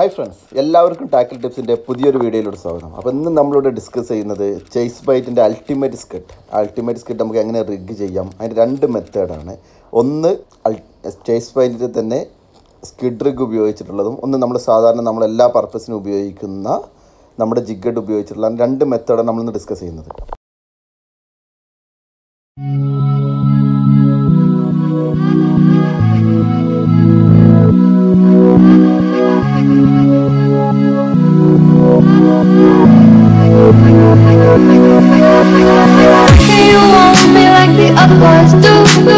Hi friends എല്ലാവർക്കും tackle ടിപ്സിൻ്റെ പുതിയൊരു വീഡിയോയിലൂടെ സ്വാഗതം അപ്പോൾ ഇന്ന് നമ്മളിവിടെ ഡിസ്കസ് ചെയ്യുന്നത് ചേസ് ബൈറ്റിൻ്റെ അൾട്ടിമേറ്റ് സ്കിറ്റ് അൾട്ടിമേറ്റ് സ്കിറ്റ് നമുക്ക് എങ്ങനെ റിഗ് ചെയ്യാം അതിൻ്റെ രണ്ട് മെത്തേഡാണ് ഒന്ന് ചേസ് ബൈറ്റിൻ്റെ തന്നെ സ്കിഡ് റിഗ് ഉപയോഗിച്ചിട്ടുള്ളതും ഒന്ന് നമ്മൾ സാധാരണ നമ്മൾ എല്ലാ പർപ്പസിനും ഉപയോഗിക്കുന്ന നമ്മുടെ ജിഗഡ് ഉപയോഗിച്ചിട്ടുള്ള രണ്ട് മെത്തേഡാണ് നമ്മളിന്ന് ഡിസ്കസ് ചെയ്യുന്നത് You want me like the others do.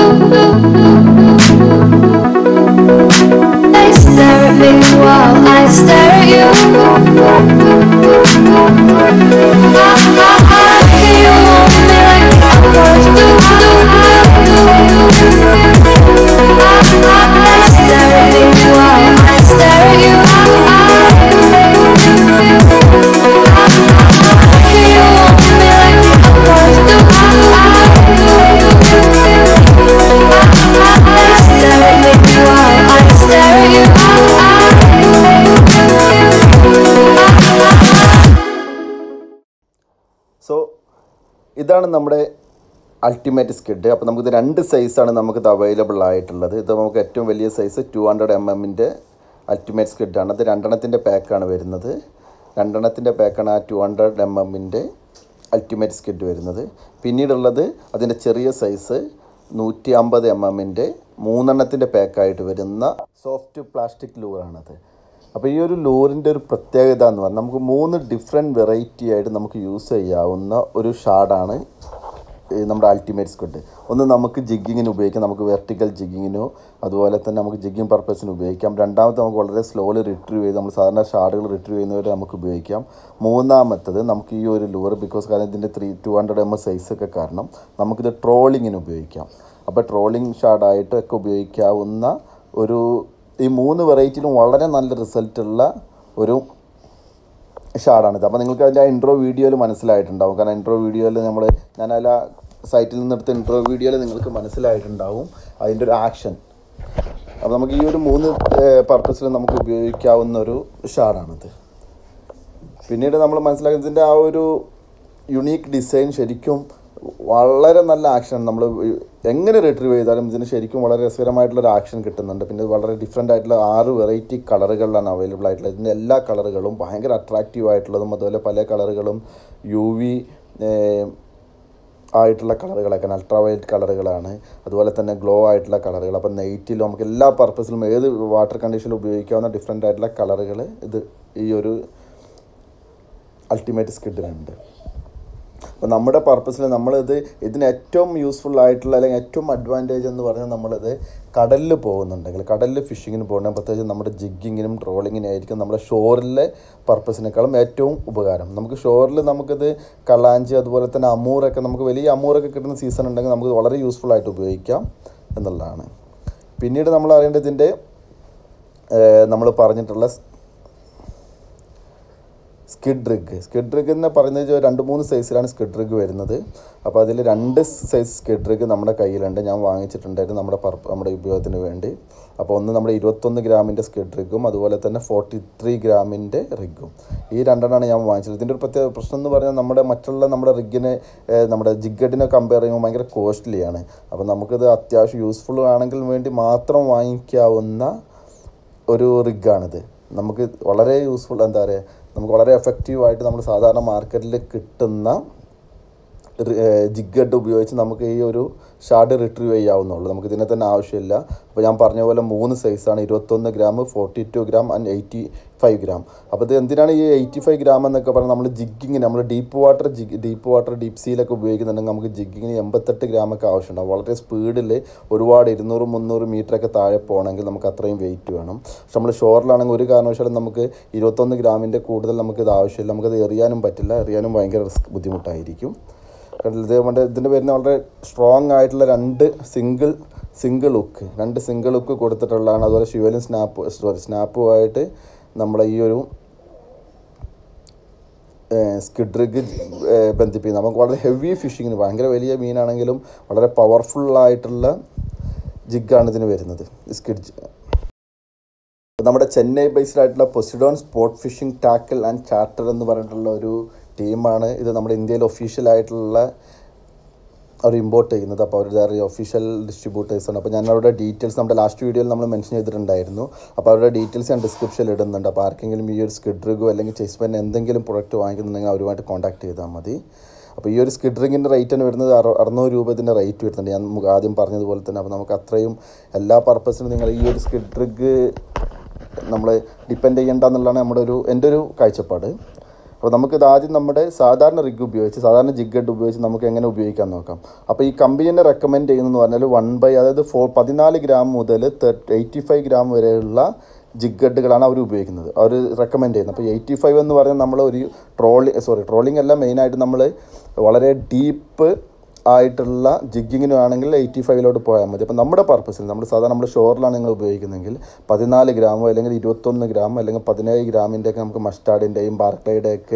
They stare at me while I stare at you. You want me like the others do. They stare at me while I stare at you. You want me like the others do. They stare at me while I stare at you. So ഇതാണ് നമ്മുടെ ultimate skid അപ്പോൾ നമുക്കിത് രണ്ട് സൈസാണ് നമുക്കിത് available ആയിട്ടുള്ളത് ഇത് നമുക്ക് ഏറ്റവും വലിയ സൈസ് ടു ഹൺഡ്രഡ് എം എമ്മിൻ്റെ അൾട്ടിമേറ്റ് സ്കിഡാണ് അത് രണ്ടെണ്ണത്തിൻ്റെ പാക്കാണ് വരുന്നത് രണ്ടെണ്ണത്തിൻ്റെ പാക്കാണ് ആ ടു ഹൺഡ്രഡ് എം എമ്മിൻ്റെ അൾട്ടിമേറ്റ് സ്കിഡ് വരുന്നത് പിന്നീടുള്ളത് അതിൻ്റെ ചെറിയ സൈസ് നൂറ്റി അമ്പത് എം എമ്മിൻ്റെ മൂന്നെണ്ണത്തിൻ്റെ പാക്കായിട്ട് വരുന്ന സോഫ്റ്റ് പ്ലാസ്റ്റിക് ലൂറാണത് അപ്പോൾ ഈ ഒരു ലൂറിൻ്റെ ഒരു പ്രത്യേകത എന്ന് പറഞ്ഞാൽ നമുക്ക് മൂന്ന് ഡിഫറെൻറ്റ് വെറൈറ്റി ആയിട്ട് നമുക്ക് യൂസ് ചെയ്യാവുന്ന ഒരു ഷാഡാണ് ഈ നമ്മുടെ അൾട്ടിമേറ്റ് സ്ക്വിഡ് ഒന്ന് നമുക്ക് ജിഗ്ഗിങ്ങിന് ഉപയോഗിക്കാം നമുക്ക് വെർട്ടിക്കൽ ജിഗ്ഗിങ്ങിനോ അതുപോലെ തന്നെ നമുക്ക് ജിഗ്ഗിങ് പർപ്പസിന് ഉപയോഗിക്കാം രണ്ടാമത്തെ നമുക്ക് വളരെ സ്ലോലി റിട്രീവ് ചെയ്ത് നമ്മൾ സാധാരണ ഷാഡുകൾ റിട്രീവ് ചെയ്യുന്നവരെ നമുക്ക് ഉപയോഗിക്കാം മൂന്നാമത്തത് നമുക്ക് ഈ ഒരു ലൂർ ബിക്കോസ് കാരണം ഇതിൻ്റെ ത്രീ ടു ഹൺഡ്രഡ് എം സൈസൊക്കെ കാരണം നമുക്കിത് ട്രോളിങ്ങിന് ഉപയോഗിക്കാം അപ്പോൾ ട്രോളിങ് ഷാഡായിട്ട് ഒക്കെ ഉപയോഗിക്കാവുന്ന ഒരു ഈ മൂന്ന് വെറൈറ്റിയിലും വളരെ നല്ല റിസൾട്ടുള്ള ഒരു ഷാഡാണിത് അപ്പോൾ നിങ്ങൾക്ക് അതിൻ്റെ ആ ഇൻട്രോ വീഡിയോയിൽ മനസ്സിലായിട്ടുണ്ടാവും കാരണം ഇൻട്രോ വീഡിയോയിൽ നമ്മൾ ഞാൻ അതിൽ ആ സൈറ്റിൽ നിന്നെടുത്ത ഇൻട്രോ വീഡിയോയിൽ നിങ്ങൾക്ക് മനസ്സിലായിട്ടുണ്ടാവും അതിൻ്റെ ഒരു ആക്ഷൻ അപ്പോൾ നമുക്ക് ഈ ഒരു മൂന്ന് പർപ്പസിൽ നമുക്ക് ഉപയോഗിക്കാവുന്ന ഒരു ഷാഡാണിത് പിന്നീട് നമ്മൾ മനസ്സിലാക്കുന്നതിൻ്റെ ആ ഒരു യുണീക്ക് ഡിസൈൻ ശരിക്കും വളരെ നല്ല ആക്ഷൻ നമ്മൾ എങ്ങനെ റിട്രീവ് ചെയ്താലും ഇതിന് ശരിക്കും വളരെ രസകരമായിട്ടുള്ള ഒരു ആക്ഷൻ കിട്ടുന്നുണ്ട് പിന്നെ ഇത് വളരെ ഡിഫറെൻ്റ് ആയിട്ടുള്ള ആറ് വെറൈറ്റി കളറുകളിലാണ് അവൈലബിൾ ആയിട്ടുള്ളത് ഇതിൻ്റെ എല്ലാ കളറുകളും ഭയങ്കര അട്രാക്റ്റീവ് ആയിട്ടുള്ളതും അതുപോലെ പല കളറുകളും യു വി ആയിട്ടുള്ള കളറുകളൊക്കെ അൾട്രാ വയലറ്റ് കളറുകളാണ് അതുപോലെ തന്നെ ഗ്ലോ ആയിട്ടുള്ള കളറുകൾ അപ്പം നെയ്റ്റിലും നമുക്ക് എല്ലാ പർപ്പസിലും ഏത് വാട്ടർ കണ്ടീഷനിലും ഉപയോഗിക്കാവുന്ന ഡിഫറെൻ്റ് ആയിട്ടുള്ള കളറുകൾ ഇത് ഈ ഒരു അൾട്ടിമേറ്റ് സ്കിഡിനുണ്ട് അപ്പോൾ നമ്മുടെ പർപ്പസിൽ നമ്മളിത് ഇതിന് ഏറ്റവും യൂസ്ഫുൾ ആയിട്ടുള്ള അല്ലെങ്കിൽ ഏറ്റവും അഡ്വാൻറ്റേജ് എന്ന് പറഞ്ഞാൽ നമ്മളിത് കടലിൽ പോകുന്നുണ്ടെങ്കിൽ കടലിൽ ഫിഷിങ്ങിന് പോകണമെങ്കിൽ പ്രത്യേകിച്ച് നമ്മുടെ ജിഗ്ഗിങ്ങിനും ട്രോളിങ്ങിനും ആയിരിക്കും നമ്മുടെ ഷോറിലെ പർപ്പസിനേക്കാളും ഏറ്റവും ഉപകാരം നമുക്ക് ഷോറിൽ നമുക്കിത് കള്ളാഞ്ചി അതുപോലെ തന്നെ അമൂറൊക്കെ നമുക്ക് വലിയ അമൂറൊക്കെ കിട്ടുന്ന സീസൺ ഉണ്ടെങ്കിൽ നമുക്ക് വളരെ യൂസ്ഫുൾ ആയിട്ട് ഉപയോഗിക്കാം എന്നുള്ളതാണ് പിന്നീട് നമ്മൾ അറിയേണ്ടത് ഇതിൻ്റെ നമ്മൾ പറഞ്ഞിട്ടുള്ള സ്കിഡ് റിഗ് സ്കിഡ് റിഗ് എന്ന് പറയുന്നത് രണ്ട് മൂന്ന് സൈസിലാണ് സ്കിഡ് റിഗ് വരുന്നത് അപ്പോൾ അതിൽ രണ്ട് സൈസ് സ്കിഡ് റിഗ് നമ്മുടെ കയ്യിലുണ്ട് ഞാൻ വാങ്ങിച്ചിട്ടുണ്ടായിരുന്നു നമ്മുടെ പർപ്പ നമ്മുടെ ഉപയോഗത്തിന് വേണ്ടി അപ്പോൾ ഒന്ന് നമ്മുടെ ഇരുപത്തൊന്ന് ഗ്രാമിൻ്റെ സ്കിഡ് റിഗും അതുപോലെ തന്നെ ഫോർട്ടി ത്രീ ഗ്രാമിൻ്റെ റിഗും ഈ രണ്ടെണ്ണമാണ് ഞാൻ വാങ്ങിച്ചത് ഇതിൻ്റെ ഒരു പ്രത്യേക പ്രശ്നം എന്ന് പറഞ്ഞാൽ നമ്മുടെ മറ്റുള്ള നമ്മുടെ റിഗിന് നമ്മുടെ ജിഗഡിനെ കമ്പയർ ചെയ്യുമ്പോൾ ഭയങ്കര കോസ്റ്റ്ലിയാണ് അപ്പോൾ നമുക്കിത് അത്യാവശ്യം യൂസ്ഫുൾ ആണെങ്കിൽ വേണ്ടി മാത്രം വാങ്ങിക്കാവുന്ന ഒരു റിഗാണിത് നമുക്ക് വളരെ യൂസ്ഫുൾ എന്താ പറയുക നമുക്ക് വളരെ എഫക്റ്റീവായിട്ട് നമ്മൾ സാധാരണ മാർക്കറ്റിൽ കിട്ടുന്ന ജിഗഡ് ഉപയോഗിച്ച് നമുക്ക് ഈ ഒരു ഷാഡ് റിട്രീവ് ചെയ്യാവുന്നുള്ളൂ നമുക്ക് ഇതിനെ തന്നെ ആവശ്യമില്ല അപ്പോൾ ഞാൻ പറഞ്ഞ പോലെ മൂന്ന് സൈസാണ് ഇരുപത്തൊന്ന് gram forty two gram and eighty five gram അപ്പോൾ ഇത് എന്തിനാണ് ഈ എയ്റ്റി ഫൈവ് ഗ്രാം എന്നൊക്കെ പറഞ്ഞാൽ നമ്മൾ ജിഗ്ഗിങ്ങിന് നമ്മൾ deep water jig deep water deep സീലൊക്കെ ഉപയോഗിക്കുന്നുണ്ടെങ്കിൽ നമുക്ക് ജിഗ്ഗിങ്ങിന് എൺപത്തെട്ട് ഗ്രാമൊക്കെ ആവശ്യമുണ്ടാവും വളരെ സ്പീഡിൽ ഒരുപാട് ഇരുന്നൂറ് മുന്നൂറ് മീറ്ററൊക്കെ താഴെ പോകണമെങ്കിൽ നമുക്ക് അത്രയും വെയിറ്റ് വേണം പക്ഷെ നമ്മൾ ഷോറിലാണെങ്കിൽ ഒരു കാരണവശാലും നമുക്ക് ഇരുപത്തൊന്ന് ഗ്രാമിൻ്റെ കൂടുതൽ നമുക്കിത് ആവശ്യമില്ല നമുക്കത് എറിയാനും പറ്റില്ല എറിയാനും ഭയങ്കര റിസ്ക് ബുദ്ധിമുട്ടായിരിക്കും ഇതേപോലെ ഇതിൻ്റെ വരുന്ന വളരെ സ്ട്രോങ് ആയിട്ടുള്ള രണ്ട് സിംഗിൾ സിംഗിൾ ഹുക്ക് രണ്ട് സിംഗിൾ ഹുക്ക് കൊടുത്തിട്ടുള്ളതാണ് അതുപോലെ ശിവലും സ്നാപ്പ് സോറി സ്നാപ്പുമായിട്ട് നമ്മുടെ ഈ ഒരു സ്കിഡ് റിഗ് ബന്ധിപ്പിക്കുന്നത് നമുക്ക് വളരെ ഹെവി ഫിഷിങ്ങിന് ഭയങ്കര വലിയ മീനാണെങ്കിലും വളരെ പവർഫുള്ളായിട്ടുള്ള ജിഗാണ് ഇതിന് വരുന്നത് സ്കിഡ് അപ്പോൾ നമ്മുടെ ചെന്നൈ ബേസ്ഡ് ആയിട്ടുള്ള Poseidon sport fishing tackle and charter എന്ന് പറഞ്ഞിട്ടുള്ള ഒരു ടീമാണ് ഇത് നമ്മുടെ ഇന്ത്യയിൽ ഒഫീഷ്യൽ ആയിട്ടുള്ള അവർ ഇമ്പോർട്ട് ചെയ്യുന്നത് അപ്പോൾ അവരുടെ ഒഫീഷ്യൽ ഡിസ്ട്രിബ്യൂട്ടേഴ്സാണ് അപ്പോൾ ഞാൻ അവരുടെ ഡീറ്റെയിൽസ് നമ്മുടെ ലാസ്റ്റ് വീഡിയോയിൽ നമ്മൾ മെൻഷൻ ചെയ്തിട്ടുണ്ടായിരുന്നു അപ്പോൾ അവരുടെ ഡീറ്റെയിൽസ് ഞാൻ ഡിസ്ക്രിപ്ഷനിൽ ഇടുന്നുണ്ട് അപ്പോൾ ആർക്കെങ്കിലും ഈ ഒരു സ്കിഡ് റിഗോ അല്ലെങ്കിൽ ചെസ് പെൻ എന്തെങ്കിലും പ്രൊഡക്റ്റ് വാങ്ങിക്കുന്നുണ്ടെങ്കിൽ അവരുമായിട്ട് കോൺടാക്ട് ചെയ്താൽ മതി അപ്പോൾ ഈ ഒരു സ്കിഡ് റിങ്ങിൻ്റെ റേറ്റാണ് വരുന്നത് അറു- അറുന്നൂറ് രൂപ ഇതിൻ്റെ റേറ്റ് വരുന്നുണ്ട് ഞാൻ നമുക്ക് ആദ്യം പറഞ്ഞതുപോലെ തന്നെ അപ്പോൾ നമുക്ക് അത്രയും എല്ലാ പർപ്പസിനും നിങ്ങൾ ഈ ഒരു സ്കിഡ് റിഗ് നമ്മൾ ഡിപ്പെൻഡ് ചെയ്യേണ്ട എന്നുള്ളതാണ് നമ്മുടെ ഒരു എൻ്റെ ഒരു കാഴ്ചപ്പാട് അപ്പോൾ നമുക്കിത് ആദ്യം നമ്മുടെ സാധാരണ റിഗ് ഉപയോഗിച്ച് സാധാരണ ജിഗഡ് ഉപയോഗിച്ച് നമുക്ക് എങ്ങനെ ഉപയോഗിക്കാൻ നോക്കാം അപ്പോൾ ഈ കമ്പനി തന്നെ റെക്കമെൻഡ് ചെയ്യുന്നതെന്ന് പറഞ്ഞാൽ വൺ ബൈ അതായത് ഫോർ പതിനാല് ഗ്രാം മുതൽ എയ്റ്റി ഫൈവ് ഗ്രാം വരെയുള്ള ജിഗഡുകളാണ് അവർ ഉപയോഗിക്കുന്നത് അവർ റെക്കമെൻഡ് ചെയ്യുന്നത് അപ്പോൾ എയ്റ്റി ഫൈവ് എന്ന് പറഞ്ഞാൽ നമ്മൾ ഒരു ട്രോളി സോറി ട്രോളിംഗ് അല്ല മെയിനായിട്ട് നമ്മൾ വളരെ ഡീപ്പ് ആയിട്ടുള്ള ജിഗ്ഗിങ്ങിനും ആണെങ്കിൽ എയ്റ്റി ഫൈവിലോട്ട് പോയാൽ മതി അപ്പോൾ നമ്മുടെ പർപ്പസിൽ നമ്മൾ സാധാരണ നമ്മൾ ഷോറിലാണ് നിങ്ങൾ ഉപയോഗിക്കുന്നതെങ്കിൽ പതിനാല് ഗ്രാമോ അല്ലെങ്കിൽ ഇരുപത്തൊന്ന് ഗ്രാം അല്ലെങ്കിൽ പതിനേഴ് ഗ്രാമിൻ്റെയൊക്കെ നമുക്ക് മസ്റ്റാർഡിൻ്റെയും ബാർക്ലയുടെയൊക്കെ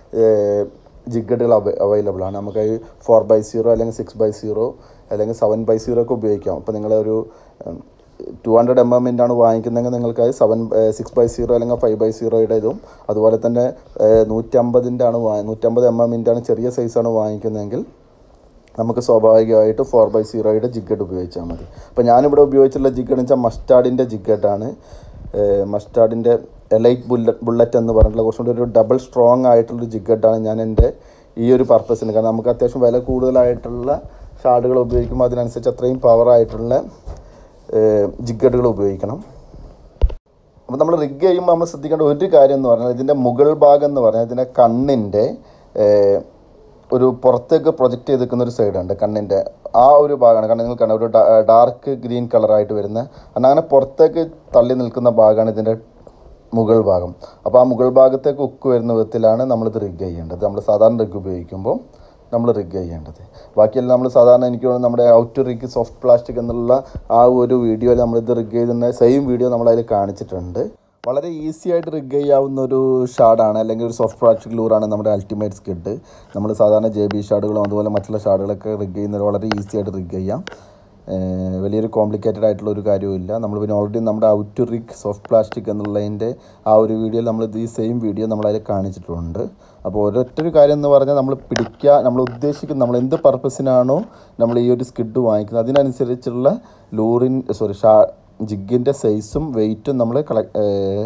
ജിഗഡുകൾ അവ അവൈലബിൾ ആണ് നമുക്ക് ഫോർ ബൈ സീറോ അല്ലെങ്കിൽ സിക്സ് ബൈ സീറോ അല്ലെങ്കിൽ സെവൻ ബൈ സീറോ ഒക്കെ ഉപയോഗിക്കാം അപ്പോൾ നിങ്ങളൊരു ടു ഹൺഡ്രഡ് എം എമ്മിൻ്റെ ആണ് വാങ്ങിക്കുന്നതെങ്കിൽ നിങ്ങൾക്ക് സെവൻ സിക്സ് ബൈ സീറോ അല്ലെങ്കിൽ ഫൈവ് ബൈ സീറോയുടെ ഇതും അതുപോലെ തന്നെ നൂറ്റമ്പതിൻ്റെ ആണ് വാ നൂറ്റമ്പത് എം എമ്മിൻ്റെ ആണ് ചെറിയ സൈസാണ് വാങ്ങിക്കുന്നതെങ്കിൽ നമുക്ക് സ്വാഭാവികമായിട്ട് ഫോർ ബൈ സീറോയുടെ ജിഗഡ് ഉപയോഗിച്ചാൽ മതി അപ്പോൾ ഞാനിവിടെ ഉപയോഗിച്ചുള്ള ജിഗഡ് എന്ന് വെച്ചാൽ മസ്റ്റാർഡിൻ്റെ ജിഗഡാണ് മസ്റ്റാർഡിൻ്റെ എലൈറ്റ് ബുള്ളറ്റ് ബുള്ളറ്റ് എന്ന് പറഞ്ഞിട്ടുള്ള കുറച്ചും കൂടി ഒരു ഡബിൾ സ്ട്രോങ് ആയിട്ടുള്ളൊരു ജിഗഡാണ് ഞാൻ എൻ്റെ ഈ ഒരു പർപ്പസിന് കാരണം നമുക്ക് അത്യാവശ്യം വില കൂടുതലായിട്ടുള്ള ഷാഡുകൾ ഉപയോഗിക്കുമ്പോൾ അതിനനുസരിച്ച് അത്രയും പവറായിട്ടുള്ള ജിഗഡുകൾ ഉപയോഗിക്കണം അപ്പോൾ നമ്മൾ റിഗ് ചെയ്യുമ്പോൾ നമ്മൾ ശ്രദ്ധിക്കേണ്ട ഒരു കാര്യം എന്ന് പറഞ്ഞാൽ ഇതിൻ്റെ മുകൾ ഭാഗം എന്ന് പറഞ്ഞാൽ ഇതിൻ്റെ കണ്ണിൻ്റെ ഏഹ്, ഒരു പുറത്തേക്ക് പ്രൊജക്റ്റ് ചെയ്ത് നിൽക്കുന്ന ഒരു സൈഡുണ്ട് കണ്ണിൻ്റെ ആ ഒരു ഭാഗമാണ് കാരണം നിങ്ങൾ കാണാം ഒരു ഡാർക്ക് ഗ്രീൻ കളറായിട്ട് വരുന്ന കാരണം അങ്ങനെ പുറത്തേക്ക് തള്ളി നിൽക്കുന്ന ഭാഗമാണ് ഇതിൻ്റെ മുകൾ ഭാഗം അപ്പോൾ ആ മുകൾ ഭാഗത്തേക്ക് ഉക്ക് വരുന്ന വിധത്തിലാണ് നമ്മളിത് റിഗ് ചെയ്യേണ്ടത് നമ്മൾ സാധാരണ റിഗ് ഉപയോഗിക്കുമ്പോൾ നമ്മൾ റിഗ് ചെയ്യേണ്ടത് ബാക്കിയെല്ലാം നമ്മൾ സാധാരണ എനിക്ക് തോന്നുന്നു നമ്മുടെ ഔട്ട് റിഗ് സോഫ്റ്റ് പ്ലാസ്റ്റിക് എന്നുള്ള ആ ഒരു വീഡിയോയിൽ നമ്മളിത് റിഗ് ചെയ്തിരുന്ന സെയിം വീഡിയോ നമ്മളതിൽ കാണിച്ചിട്ടുണ്ട് വളരെ ഈസി ആയിട്ട് റിഗ് ചെയ്യാവുന്ന ഒരു ഷാഡാണ് അല്ലെങ്കിൽ ഒരു സോഫ്റ്റ് പ്ലാസ്റ്റിക് ലൂറാണ് നമ്മുടെ അൾട്ടിമേറ്റ് സ്കിഡ് നമ്മൾ സാധാരണ ജെ ബി ഷാഡുകളും അതുപോലെ മറ്റുള്ള ഷാഡുകളൊക്കെ റിഗ് ചെയ്യുന്നത് വളരെ ഈസി ആയിട്ട് റിഗ് ചെയ്യാം ഏഹ് വലിയൊരു കോംപ്ലിക്കേറ്റഡ് ആയിട്ടുള്ള ഒരു കാര്യവുമില്ല നമ്മൾ പിന്നെ ഓൾറെഡി നമ്മുടെ ഔട്ട് റിഗ് സോഫ്റ്റ് പ്ലാസ്റ്റിക് എന്നുള്ളതിൻ്റെ ആ ഒരു വീഡിയോയിൽ നമ്മൾ ഈ സെയിം വീഡിയോ നമ്മളതിൽ കാണിച്ചിട്ടുണ്ട് അപ്പോൾ ഒരൊറ്റൊരു കാര്യം എന്ന് പറഞ്ഞാൽ നമ്മൾ പിടിക്കുക നമ്മൾ ഉദ്ദേശിക്കുന്ന നമ്മൾ എന്ത് പർപ്പസിനാണോ നമ്മൾ ഈ ഒരു സ്കിഡ് വാങ്ങിക്കുന്നത് അതിനനുസരിച്ചുള്ള ലൂറിൻ സോറി ഷാ ജിഗിൻ്റെ സൈസും വെയിറ്റും നമ്മൾ കളക്ട്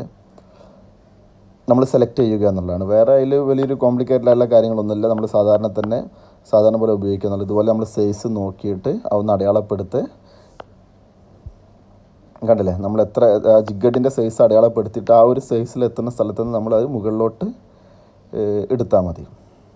നമ്മൾ സെലക്ട് ചെയ്യുക എന്നുള്ളതാണ് വേറെ അതിൽ വലിയൊരു കോംപ്ലിക്കേറ്റഡ് ആയിട്ടുള്ള കാര്യങ്ങളൊന്നുമില്ല നമ്മൾ സാധാരണ തന്നെ സാധാരണ പോലെ ഉപയോഗിക്കുന്നുള്ളൂ ഇതുപോലെ നമ്മൾ സൈസ് നോക്കിയിട്ട് അതൊന്ന് അടയാളപ്പെടുത്ത് കണ്ടില്ലേ നമ്മൾ എത്ര ജിഗഡിൻ്റെ സൈസ് അടയാളപ്പെടുത്തിയിട്ട് ആ ഒരു സൈസിൽ എത്തുന്ന സ്ഥലത്ത് നിന്ന് നമ്മൾ അത് മുകളിലോട്ട് എടുത്താൽ മതി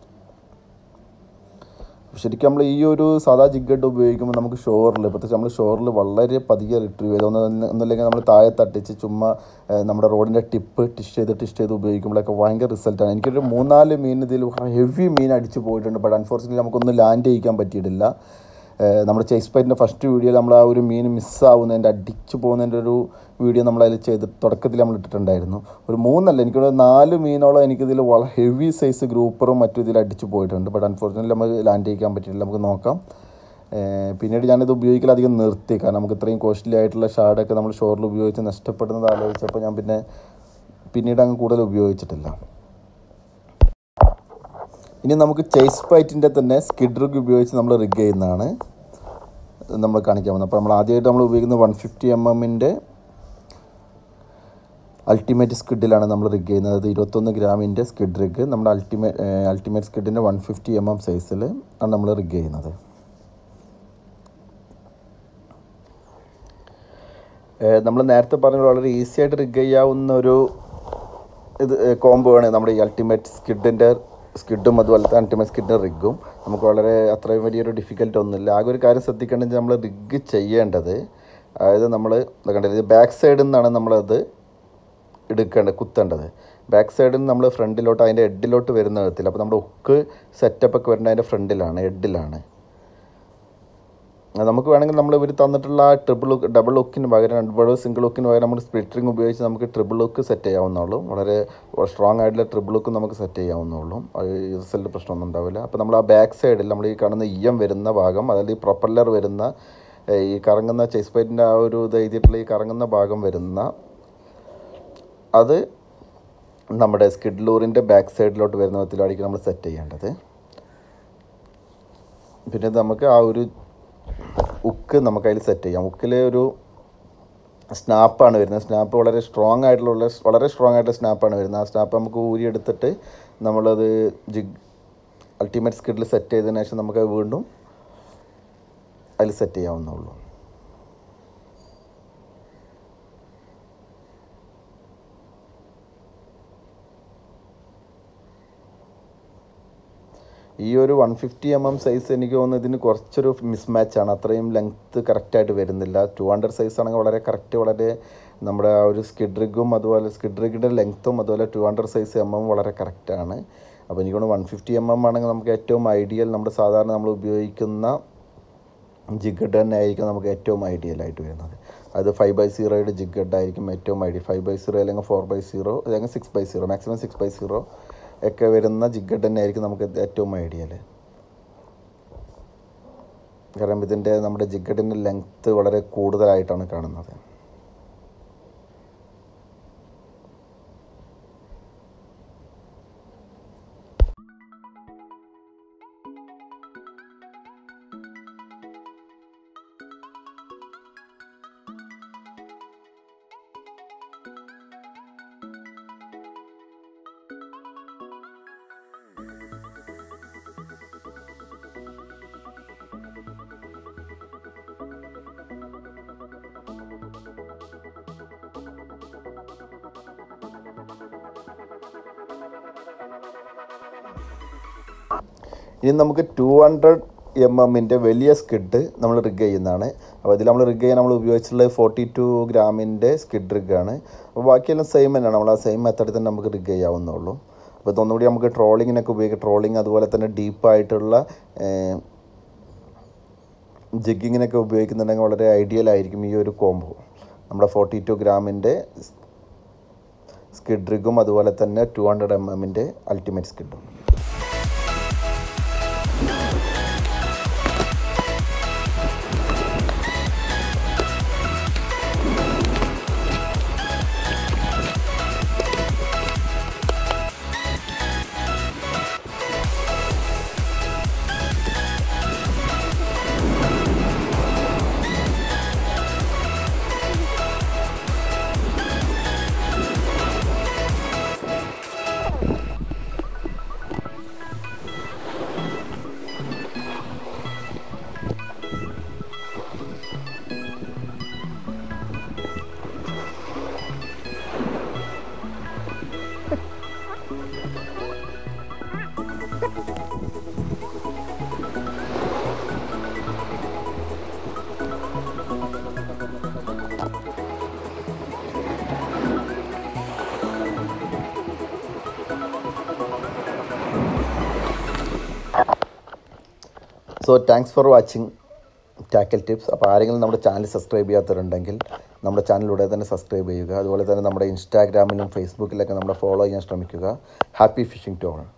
ശരിക്കും നമ്മൾ ഈ ഒരു സാധാ ജിഗഡ് ഉപയോഗിക്കുമ്പോൾ നമുക്ക് ഷോറിൽ പ്രത്യേകിച്ച് നമ്മൾ ഷോറിൽ വളരെ പതിയെ റിട്രീവ് ചെയ്ത് ഒന്ന് ഒന്നുമില്ലെങ്കിൽ നമ്മൾ താഴെ തട്ടിച്ച് ചുമ്മാ ഏഹ്, നമ്മുടെ റോഡിൻ്റെ ടിപ്പ് ടിഷ് ചെയ്ത് ടിഷ് ചെയ്ത് ഉപയോഗിക്കുമ്പോഴൊക്കെ ഭയങ്കര റിസൾട്ടാണ് എനിക്കൊരു മൂന്നാല് മീൻ ഇതിൽ ഹെവി മീൻ അടിച്ച് പോയിട്ടുണ്ട് ബട്ട് അൺഫോർച്ചുനേറ്റ്ലി നമുക്കൊന്ന് ലാൻഡ് ചെയ്യിക്കാൻ പറ്റിയിട്ടില്ല ഏഹ്, നമ്മുടെ ചേസ് പൈറ്റിൻ്റെ ഫസ്റ്റ് വീഡിയോയിൽ നമ്മൾ ആ ഒരു മീൻ മിസ്സാവുന്നതിൻ്റെ അടിച്ച് പോകുന്നതിൻ്റെ ഒരു വീഡിയോ നമ്മളതിൽ ചെയ്ത് തുടക്കത്തിൽ നമ്മൾ ഇട്ടിട്ടുണ്ടായിരുന്നു ഒരു മൂന്നല്ല എനിക്കൊരു നാല് മീനോളം എനിക്കിതിൽ വളരെ ഹെവി സൈസ് ഗ്രൂപ്പറും മറ്റും ഇതിൽ അടിച്ച് പോയിട്ടുണ്ട് ബട്ട് അൺഫോർച്ചുനേറ്റ്ലി നമുക്ക് ലാൻഡ് ചെയ്യിക്കാൻ പറ്റിയിട്ടില്ല നമുക്ക് നോക്കാം ഏഹ് പിന്നീട് ഞാനിത് ഉപയോഗിക്കൽ അധികം നിർത്തി കാരണം നമുക്ക് ഇത്രയും കോസ്റ്റ്ലി ആയിട്ടുള്ള ഷാഡൊക്കെ നമ്മൾ ഷോറിൽ ഉപയോഗിച്ച് നഷ്ടപ്പെടുന്നത് ആലോചിച്ചപ്പോൾ ഞാൻ പിന്നെ പിന്നീട് അങ്ങ് കൂടുതൽ ഉപയോഗിച്ചിട്ടില്ല ഇനി നമുക്ക് ചേസ് പൈറ്റിൻ്റെ തന്നെ സ്കിഡ് റിഗ് ഉപയോഗിച്ച് നമ്മൾ റിഗ് ചെയ്യുന്നതാണ് നമ്മൾ കാണിക്കാൻ പോകുന്നത് അപ്പോൾ നമ്മൾ ആദ്യമായിട്ട് നമ്മൾ ഉപയോഗിക്കുന്നത് വൺ ഫിഫ്റ്റി എം എമ്മിൻ്റെ അൾട്ടിമേറ്റ് സ്കിഡിലാണ് നമ്മൾ റിഗ് ചെയ്യുന്നത് അത് ഇരുപത്തൊന്ന് ഗ്രാമിൻ്റെ സ്കിഡ് റിഗ് നമ്മുടെ അൾട്ടിമേറ്റ് അൾട്ടിമേറ്റ് സ്കിഡിൻ്റെ വൺ ഫിഫ്റ്റി എം എം സൈസിൽ ആണ് നമ്മൾ റിഗ് ചെയ്യുന്നത് നമ്മൾ നേരത്തെ പറഞ്ഞ പോലെ വളരെ ഈസി ആയിട്ട് റിഗ് ചെയ്യാവുന്ന ഒരു ഇത് കോംബോ ആണ് നമ്മുടെ ഈ അൾട്ടിമേറ്റ് സ്കിഡിൻ്റെ സ്കിഡും അതുപോലെ അൾട്ടിമേറ്റ് സ്കിഡിൻ്റെ റിഗും നമുക്ക് വളരെ അത്രയും വലിയൊരു ഡിഫിക്കൽട്ട് ഒന്നുമില്ല ആകെ ഒരു കാര്യം ശ്രദ്ധിക്കേണ്ടത് നമ്മൾ റിഗ് ചെയ്യേണ്ടത് അതായത് നമ്മൾ കണ്ടത് ബാക്ക് സൈഡിൽ നിന്നാണ് നമ്മളത് എടുക്കേണ്ടത് കുത്തേണ്ടത് ബാക്ക് സൈഡിൽ നിന്ന് നമ്മൾ ഫ്രണ്ടിലോട്ട് അതിൻ്റെ ഹെഡിലോട്ട് വരുന്ന വിധത്തിൽ അപ്പോൾ നമ്മുടെ ഉക്ക് സെറ്റപ്പ് ഒക്കെ വരുന്നത് അതിൻ്റെ ഫ്രണ്ടിലാണ് ഹെഡിലാണ് നമുക്ക് വേണമെങ്കിൽ നമ്മൾ ഇവർ തന്നിട്ടുള്ള ആ ട്രിപ്പിൾ ലുക്ക് ഡബിൾ ലുക്കിന് പകരം ഡബിൾ സിംഗിൾ ലുക്കിന് പകരം നമ്മൾ സ്പ്ലിറ്ററിങ് ഉപയോഗിച്ച് നമുക്ക് ട്രിപ്പിൾ ലുക്ക് സെറ്റ് ചെയ്യാവുന്നുള്ളൂ വളരെ സ്ട്രോങ് ആയിട്ടുള്ള ട്രിപ്പിൾ ലുക്ക് നമുക്ക് സെറ്റ് ചെയ്യാവുന്നുള്ളൂ റിസൾട്ട് പ്രശ്നമൊന്നും ഉണ്ടാവില്ല അപ്പോൾ നമ്മൾ ആ ബാക്ക് സൈഡിൽ നമ്മൾ ഈ കാണുന്ന ഇയം വരുന്ന ഭാഗം അതായത് ഈ പ്രൊപ്പല്ലർ വരുന്ന ഏഹ്, ഈ കറങ്ങുന്ന ചെസ് പൈറ്റിൻ്റെ ആ ഒരു ഇത് എഴുതിയിട്ടുള്ള ഈ കറങ്ങുന്ന ഭാഗം വരുന്ന അത് നമ്മുടെ സ്കിഡ്ലൂറിൻ്റെ ബാക്ക് സൈഡിലോട്ട് വരുന്ന വിധത്തിലായിരിക്കും നമ്മൾ സെറ്റ് ചെയ്യേണ്ടത് പിന്നെ നമുക്ക് ആ ഒരു ഉക്ക് നമുക്ക് അതിൽ സെറ്റ് ചെയ്യാം ഉക്കിൽ ഒരു സ്നാപ്പാണ് വരുന്നത് സ്നാപ്പ് വളരെ സ്ട്രോങ് ആയിട്ടുള്ള വളരെ- വളരെ സ്ട്രോങ് ആയിട്ടുള്ള സ്നാപ്പാണ് വരുന്നത് ആ സ്നാപ്പ് നമുക്ക് ഊരിയെടുത്തിട്ട് നമ്മളത് ജിഗ് അൾട്ടിമേറ്റ് സ്കിഡിൽ സെറ്റ് ചെയ്തതിന് ശേഷം നമുക്ക് അത് വീണ്ടും അതിൽ സെറ്റ് ചെയ്യാവുന്നുള്ളൂ ഈ ഒരു one fifty M M size എനിക്ക് തോന്നുന്നു ഇതിന് കുറച്ചൊരു മിസ്മാച്ചാണ് അത്രയും ലെങ്ത്ത് കറക്റ്റായിട്ട് വരുന്നില്ല ടു ഹൺഡ്രഡ് സൈസ് ആണെങ്കിൽ വളരെ കറക്റ്റ് വളരെ നമ്മുടെ ആ ഒരു സ്കിഡ് റിഗും അതുപോലെ സ്കിഡ് റിഗിൻ്റെ ലെങ്ത്തും അതുപോലെ two hundred size M M വളരെ കറക്റ്റാണ് അപ്പോൾ എനിക്ക് തോന്നുന്നു വൺ ഫിഫ്റ്റി എം എം ആണെങ്കിൽ നമുക്ക് ഏറ്റവും ഐഡിയൽ നമ്മുടെ സാധാരണ നമ്മൾ ഉപയോഗിക്കുന്ന ജിഗഡ് തന്നെ ആയിരിക്കും നമുക്ക് ഏറ്റവും ഐഡിയൽ ആയിട്ട് വരുന്നത് അത് ഫൈവ് ബൈ സീറോയുടെ ജിഗഡ് ആയിരിക്കും ഏറ്റവും ഐഡിയ ഫൈവ് ബൈ സീറോ അല്ലെങ്കിൽ ഫോർ ബൈ സീറോ അല്ലെങ്കിൽ six by zero maximum six by zero ഒക്കെ വരുന്ന ജിഗഡ് തന്നെ ആയിരിക്കും നമുക്ക് ഏറ്റവും ഐഡിയൽ കാരണം ഇതിൻ്റെ നമ്മുടെ ജിഗഡിൻ്റെ ലെങ്ത്ത് വളരെ കൂടുതലായിട്ടാണ് കാണുന്നത് ഇനി നമുക്ക് ടു ഹൺഡ്രഡ് എം എമ്മിൻ്റെ വലിയ സ്കിഡ് നമ്മൾ റിഗ് ചെയ്യുന്നതാണ് അപ്പോൾ ഇതിൽ നമ്മൾ റിഗ് ചെയ്യാൻ നമ്മൾ ഉപയോഗിച്ചിട്ടുള്ളത് ഫോർട്ടി ടു ഗ്രാമിൻ്റെ സ്കിഡ് റിഗാണ് അപ്പോൾ ബാക്കിയെല്ലാം സെയിം തന്നെയാണ് നമ്മൾ ആ സെയിം മെത്തഡിൽ തന്നെ നമുക്ക് റിഗ് ചെയ്യാവുന്നുള്ളൂ അപ്പോൾ ഇതൊന്നുകൂടി നമുക്ക് ട്രോളിങ്ങിനൊക്കെ ഉപയോഗിക്കാം ട്രോളിങ് അതുപോലെ തന്നെ ഡീപ്പായിട്ടുള്ള ജിഗിങ്ങിനൊക്കെ ഉപയോഗിക്കുന്നുണ്ടെങ്കിൽ വളരെ ഐഡിയൽ ആയിരിക്കും ഈ ഒരു കോംബോ നമ്മുടെ ഫോർട്ടി ടു ഗ്രാമിൻ്റെ സ്കിഡ് റിഗും അതുപോലെ തന്നെ ടു ഹൺഡ്രഡ് എം എമ്മിൻ്റെ അൾട്ടിമേറ്റ് സ്കിഡും so thanks for watching tackle tips അപ്പോൾ ആരെങ്കിലും നമ്മുടെ ചാനൽ സബ്സ്ക്രൈബ് ചെയ്യാത്തവരുണ്ടെങ്കിൽ നമ്മുടെ ചാനലിലൂടെ തന്നെ സബ്സ്ക്രൈബ് ചെയ്യുക അതുപോലെ തന്നെ നമ്മുടെ ഇൻസ്റ്റാഗ്രാമിലും ഫേസ്ബുക്കിലൊക്കെ നമ്മളെ ഫോളോ ചെയ്യാൻ ശ്രമിക്കുക ഹാപ്പി ഫിഷിംഗ് ടു ഓൾ